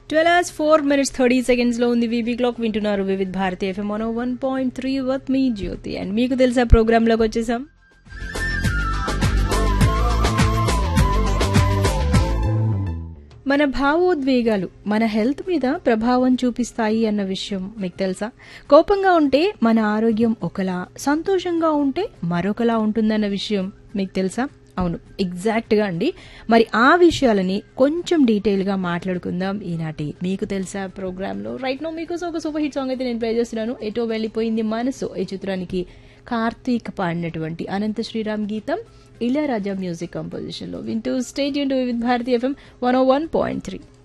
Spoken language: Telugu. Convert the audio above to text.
twelve hours four minutes thirty seconds లో ఉంది వీబీ క్లాక్ వింటున్నారు Vividh Bharati FM one one point three with మీ జ్యోతి అండ్ మీకు తెలుసా ప్రోగ్రామ్ లోకి వచ్చేసాం మన భావోద్వేగాలు మన హెల్త్ మీద ప్రభావం చూపిస్తాయి అన్న విషయం మీకు తెలుసా కోపంగా ఉంటే మన ఆరోగ్యం ఒకలా సంతోషంగా ఉంటే మరొకలా ఉంటుందన్న విషయం మీకు తెలుసా అవును ఎగ్జాక్ట్ గా అండి మరి ఆ విషయాలని కొంచెం డీటెయిల్ గా మాట్లాడుకుందాం ఈనాటి మీకు తెలుసా ప్రోగ్రామ్ లో రైట్ నో మీకోసం ఒక సూపర్ హిట్ సాంగ్ అయితే నేను ప్లే చేస్తున్నాను ఎటో వెళ్ళిపోయింది మనసు ఈ చిత్రానికి కార్తీక్ పాడినటువంటి అనంత శ్రీరామ్ గీతం ఇళయరాజా మ్యూజిక్ కంపోజిషన్ లో వింటూ స్టేట్ యూన్ with Bharati FM one O one point three